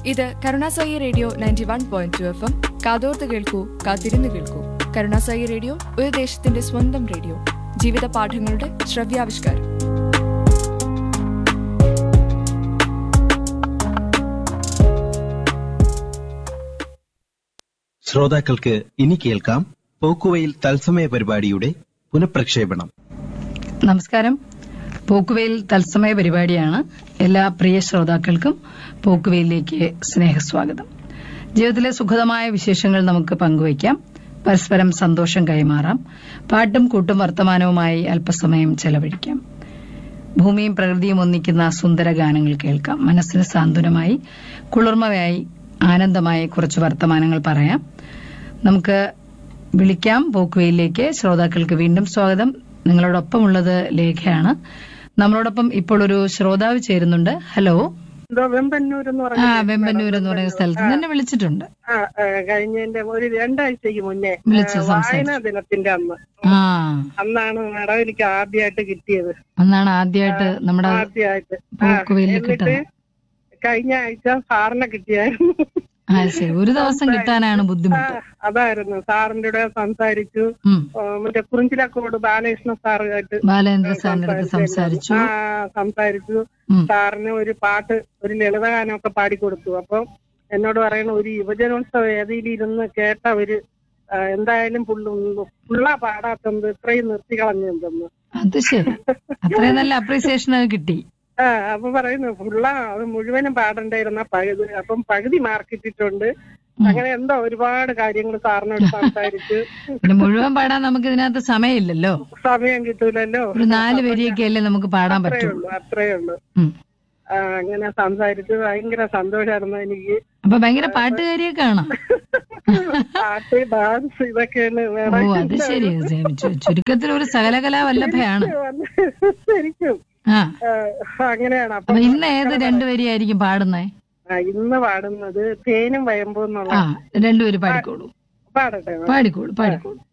ഇത് Karunasai radio ninety one point two F M കാതോർത്ത് കേൾക്കൂ കാത്തിരുന്ന് കേൾക്കൂ കരുണാസായി റേഡിയോ ഒരു ദേശത്തിന്റെ സ്വന്തം റേഡിയോ ജീവിത പാഠങ്ങളുടെ ശ്രവ്യാവിഷ്കാരം ശ്രോതാക്കൾക്ക് ഇനി കേൾക്കാം പോക്കുവയിൽ തത്സമയ പരിപാടിയുടെ പുനഃപ്രക്ഷേപണം നമസ്കാരം പോക്കുവെയിൽ തത്സമയ പരിപാടിയാണ് എല്ലാ പ്രിയ ശ്രോതാക്കൾക്കും പോക്കുവെയിലേക്ക് സ്നേഹസ്വാഗതം ജീവിതത്തിലെ സുഖതമായ വിശേഷങ്ങൾ നമുക്ക് പങ്കുവയ്ക്കാം പരസ്പരം സന്തോഷം കൈമാറാം പാട്ടും കൂട്ടും വർത്തമാനവുമായി അല്പസമയം ചെലവഴിക്കാം ഭൂമിയും പ്രകൃതിയും ഒന്നിക്കുന്ന സുന്ദര ഗാനങ്ങൾ കേൾക്കാം മനസ്സിന് സാന്ത്വനമായി കുളിർമയായി ആനന്ദമായി കുറച്ച് വർത്തമാനങ്ങൾ പറയാം നമുക്ക് വിളിക്കാം പോക്കുവയിലേക്ക് ശ്രോതാക്കൾക്ക് വീണ്ടും സ്വാഗതം നിങ്ങളോടൊപ്പമുള്ളത് ലേഖയാണ് നമ്മളോടൊപ്പം ഇപ്പോൾ ഒരു ശ്രോതാവ് ചേരുന്നുണ്ട് ഹലോ എന്തോ വെമ്പന്നൂർ എന്ന് ആ പറഞ്ഞ വെമ്പന്നൂർ എന്ന് പറയുന്ന സ്ഥലത്ത് നിന്ന് തന്നെ വിളിച്ചിട്ടുണ്ട് ആ, ആ, കഴിഞ്ഞതിന്റെ ഒരു രണ്ടാഴ്ചക്ക് മുന്നേ വിളിച്ചു ആ, സംസാരിച്ചു. വായനാ ദിനത്തിന്റെ അന്ന് ആ അന്നാണ് മാഡം എനിക്ക് ആദ്യമായിട്ട് കിട്ടിയത് അന്നാണ് ആദ്യമായിട്ട് നമ്മുടെ ആദ്യമായിട്ട് ആ, പോക്കുവെയിൽ എന്നിട്ട് കിട്ടുന്നത് കഴിഞ്ഞ ആഴ്ച സാറിനെ കിട്ടിയായിരുന്നു ആ ശരി ഒരു ദിവസം കിട്ടാനാണ് ആ, ബുദ്ധിമുട്ട് അതായിരുന്നു സാറിന്റെ കൂടെ സംസാരിച്ചു ഉം. ആ, മറ്റേ കുറിഞ്ചിലക്കോട് ബാലകൃഷ്ണ സാറുമായിട്ട് ബാലേന്ദ്ര സാറിന്റെ അടുത്ത് സംസാരിച്ചു ആ സംസാരിച്ചു ഉം. സാറിന് ഒരു പാട്ട് ഒരു ലളിതഗാനമൊക്കെ പാടിക്കൊടുത്തു അപ്പം എന്നോട് പറയുന്ന ഒരു യുവജനോത്സവ വേദിയിൽ ഇരുന്ന് കേട്ട ഒരു ആ, എന്തായാലും പുള്ളു പുള്ള പാടാത്തത് ഇത്രയും നിർത്തി കളഞ്ഞെന്തെന്ന് അത് ശരി അത്രയും നല്ല അപ്രീസിയേഷൻ അത് കിട്ടി ആ അപ്പൊ പറയുന്നു പുള്ള അത് മുഴുവനും പാടണ്ടായിരുന്ന പകുതി അപ്പം പകുതി മാർക്ക് ഇട്ടിട്ടുണ്ട് അങ്ങനെ എന്തോ ഒരുപാട് കാര്യങ്ങൾ സാറിനോട് സംസാരിച്ചു പിന്നെ മുഴുവൻ പാടാൻ നമുക്ക് ഇതിനകത്ത് സമയമില്ലല്ലോ സമയം കിട്ടൂലല്ലോ ഒരു നാല് വരിയൊക്കെ അല്ലേ നമുക്ക് പാടാൻ അത്രേ പറ്റുള്ളൂ ഉള്ളൂ അത്രേ ഉള്ളൂ ഉം. ആ, അങ്ങനെ സംസാരിച്ചു ഭയങ്കര സന്തോഷമായിരുന്നു എനിക്ക് അപ്പൊ ഭയങ്കര പാട്ടുകാരിയൊക്കെ കാണാം പാട്ട് ഡാൻസ് ഇതൊക്കെയാണ് ഓ വേണം അത് ശരി ചു- ചുരുക്കത്തിൽ ഒരു സകലകലാ വല്ലഭയാണ് ശരിക്കും ആ ആ, അങ്ങനെയാണ് അപ്പൊ അപ്പൊ ഇന്ന് ഏത് രണ്ടു വരിയായിരിക്കും പാടുന്നേ ആ, ഇന്ന് പാടുന്നത് തേനും വയമ്പും എന്നുള്ള ആ രണ്ടുപേര് പാടിക്കോളൂ പാടട്ടെ പാടിക്കോളൂ പാടിക്കോളൂ